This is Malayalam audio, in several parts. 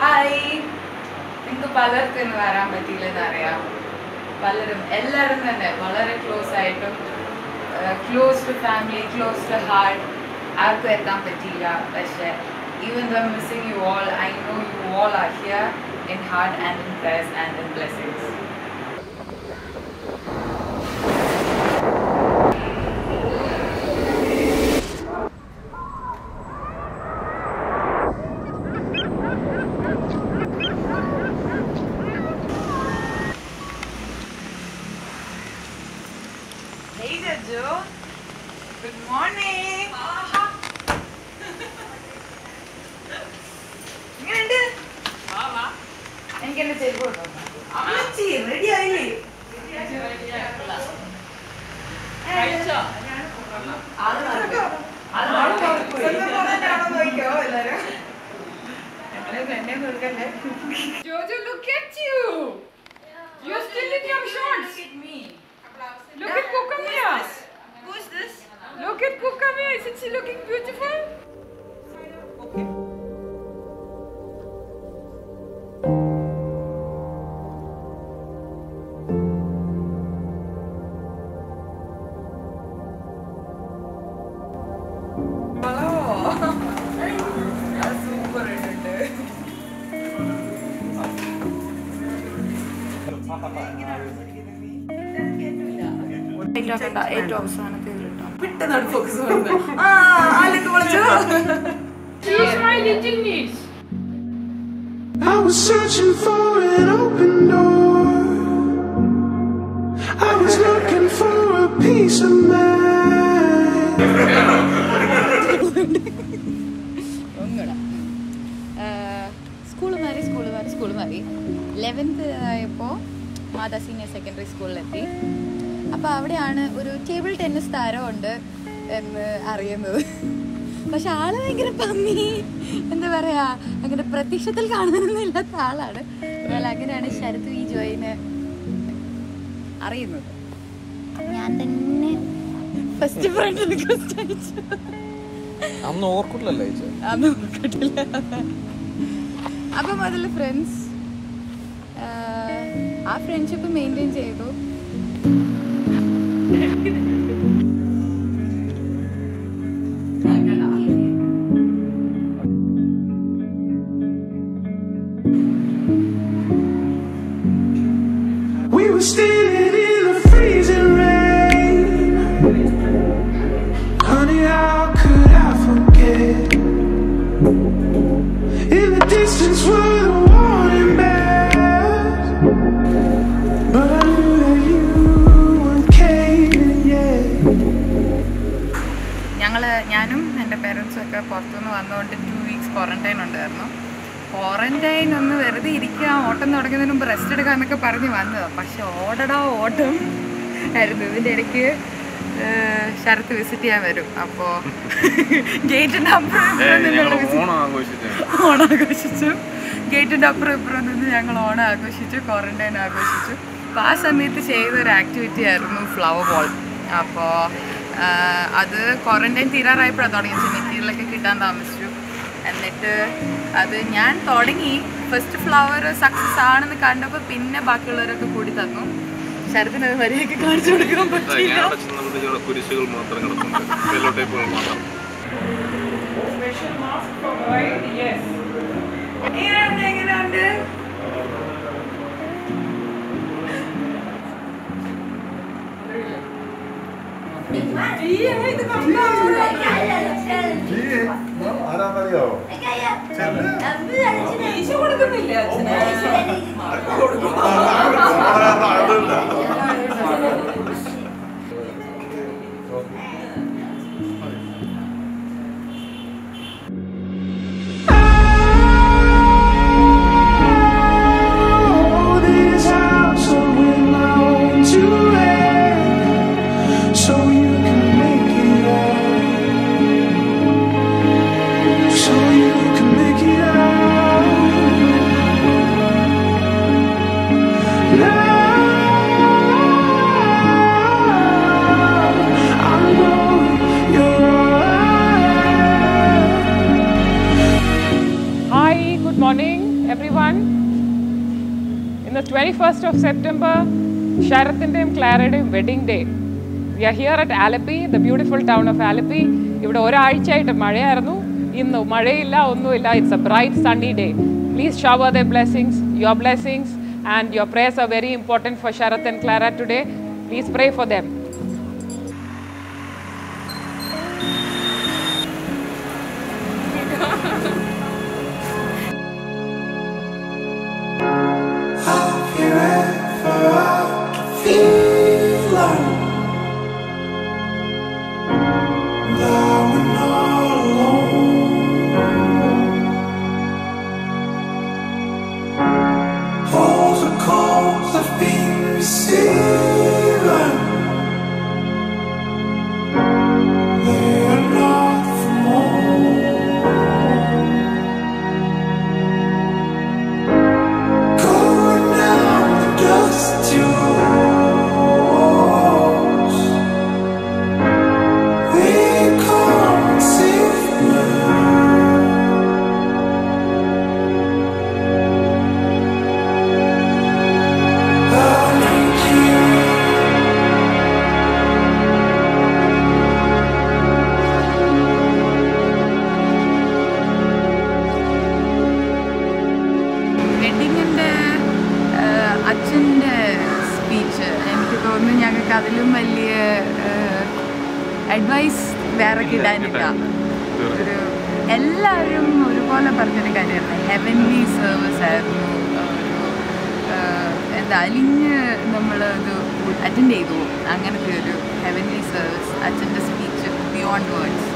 ഹായ് നിങ്ങൾക്ക് പലർക്കും ഇന്ന് വരാൻ പറ്റിയില്ലെന്ന് അറിയാം പലരും എല്ലാവരും തന്നെ വളരെ ക്ലോസ് ആയിട്ടും close to family close to heart ആർക്കും എത്താൻ പറ്റിയില്ല പക്ഷേ even the missing you all I know you all are here in heart and in praise and in blessings Hey Jojo. Good morning. എങ്ങനെയുണ്ട് എനിക്ക് എന്റെ ചെരുപ്പ് അമ്മച്ചി റെഡി ആയില്ലേ Jojo, look at you. You're still in your shorts. Look at me. Look at Kukamia. Who's this? Look at Kukamia. Isn't she looking beautiful? Hello. Super ഇട്ടുണ്ട്. ഏറ്റവും അവസാനത്തെ പെട്ടെന്നാണ് focus Here's my little niece. I was searching for an open door. I was looking for a piece of mind. School മാറി സ്കൂൾ മാറി സ്കൂൾ മാറി ലെവൻത്ത് ആയപ്പോൾ മാതാ സീനിയർ സെക്കൻഡറി സ്കൂളിലെത്തി അപ്പോൾ അവിടെയാണ് ഒരു ടേബിൾ ടെന്നീസ് താരമുണ്ട് എന്ന് അറിയുന്നത് പക്ഷെ ആള് ഭയങ്കര പമ്മി എന്താ പറയാ അങ്ങനെ പ്രത്യക്ഷത്തിൽ കാണാനൊന്നും ഇല്ലാത്ത ആളാണ് എന്നാൽ അങ്ങനെയാണ് ശരത് വി ജോയിനെ അറിയുന്നത് ഞാൻ തന്നെ ഫസ്റ്റ് ഫ്രണ്ട് റിക്വസ്റ്റ് അയച്ചു അന്ന് ഓർക്കൂലല്ലേ ചേച്ചി അന്ന് നോക്കട്ടില്ല അപ്പൊ മുതൽ ഫ്രണ്ട്സ് ആ ഫ്രണ്ട്ഷിപ്പ് മെയിൻറ്റെയിൻ ചെയ്തു We were standing in the freezing rain. Honey, how could I forget? In the distance were the warning bells. But I knew that you weren't caving yet. ഞങ്ങൾ ഞാനും എൻ്റെ പേരൻസും ഒക്കെ പുറത്തുനിന്ന് വന്നുകൊണ്ട് ടു വീക്സ് ക്വാറന്റൈൻ ഉണ്ടായിരുന്നു ക്വാറന്റൈൻ ഒന്ന് വെറുതെ ഇരിക്കുക ഓട്ടം തുടങ്ങുന്നതിന് മുമ്പ് റെസ്റ്റ് എടുക്കാന്നൊക്കെ പറഞ്ഞ് വന്നതാണ് പക്ഷെ ഓടടാ ഓട്ടം ആയിരുന്നു ഇതിൻ്റെ ഇടയ്ക്ക് ഏഹ്, ശരത്ത് വിസിറ്റ് ചെയ്യാൻ വരും അപ്പോൾ ഗേറ്റിൻ്റെ അപ്പുറം ഇപ്പുറം നിന്നുള്ള visit- ഓണം ആഘോഷിച്ചു ഓണം ആഘോഷിച്ചു ഗേറ്റിൻ്റെ അപ്പുറം ഇപ്പുറം നിന്ന് ഞങ്ങൾ ഓണം ആഘോഷിച്ചു ക്വാറന്റൈൻ ആഘോഷിച്ചു അപ്പോൾ ആ സമയത്ത് ചെയ്ത ഒരു ആക്ടിവിറ്റി ആയിരുന്നു ഫ്ലവർ ബോൾ അപ്പോൾ അത് ക്വാറന്റൈൻ തീരാറായപ്പോഴാണ് തുടങ്ങിയത് മെറ്റീരിയലൊക്കെ കിട്ടാൻ താമസിച്ചു എന്നിട്ട് അത് ഞാൻ തുടങ്ങി ഫസ്റ്റ് ഫ്ലവർ സക്സസ് ആണെന്ന് കണ്ടപ്പോൾ പിന്നെ ബാക്കിയുള്ളവരൊക്കെ കൂടി തന്നു ശരത്തിന് അത് വരിയൊക്കെ കാണിച്ചു കൊടുക്കാൻ പറ്റില്ല ഞാൻ ചെന്നപ്പോൾ ഇവിടെ കുരിശുകൾ മാത്രം കിടപ്പുണ്ട് യെല്ലോ ടൈപ്പുകൾ മാത്രം special mask for bride yes എങ്ങനെയുണ്ട് എങ്ങനെയുണ്ട് ആരാന്നറിയാവോ ഈശ കൊടുക്കുന്നില്ല അച്ഛനെ Oh, this house I belong to it, so you can make it out. So you can make it out. everyone. In the 21st of September, ശരത്തിൻ്റെയും ക്ലാരയുടെയും wedding day we are here at Alleppey the beautiful town of Alleppey ഇവിടെ ഒരാഴ്ചയായിട്ട് മഴയായിരുന്നു ഇന്ന് മഴയില്ല ഒന്നുമില്ല it's a bright sunny day please shower the blessings your blessings and your prayers are very important for Sharath and Clara today please pray for them Have you ever feel like that we're not alone? All the calls I've been receiving, they are not from home. Going down the dusty walls. We come safe I need you. വെഡിങ്ങിൻ്റെ അച്ഛൻ്റെ സ്പീച്ച് എനിക്ക് തോന്നുന്നു ഞങ്ങൾക്ക് അതിലും വലിയ അഡ്വൈസ് വേറെ കിട്ടാനില്ല ഒരു എല്ലാവരും ഒരുപോലെ പറഞ്ഞൊരു കാര്യമാണ് ഹെവൻലി സർവീസ് ആയിരുന്നു ഒരു ഏഹ്, എന്താ അലിഞ്ഞ് നമ്മൾ ഇത് അറ്റൻഡ് ചെയ്തു പോകും. അങ്ങനത്തെ ഒരു ഹെവൻലി സർവീസ് അച്ഛൻ്റെ speech beyond words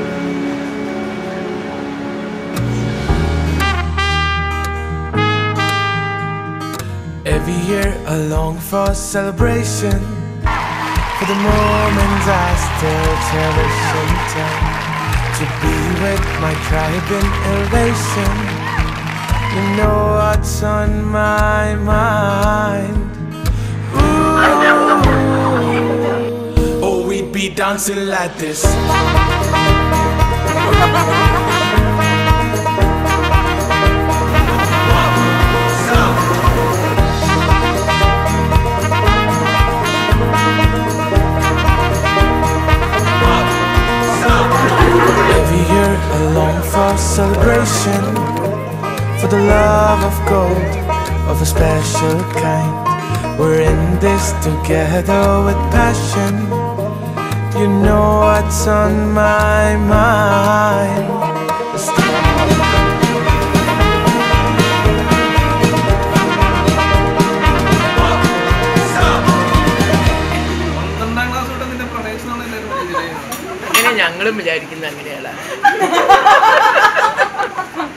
Every year I long for celebration For the moment I still cherish in time To be with my tribe in elevation You know what's on my mind Ooh. Oh, we'd be dancing like this Every year I long for celebration For the love of gold of a special kind We're in this together with passion You know what's on my mind പന്ത്രണ്ടാം ക്ലാസ് തൊട്ട് നിന്റെ പ്രണയിച്ചതാണ് എല്ലാവരും അങ്ങനെ ഞങ്ങളും വിചാരിക്കുന്നത് അങ്ങനെയല്ല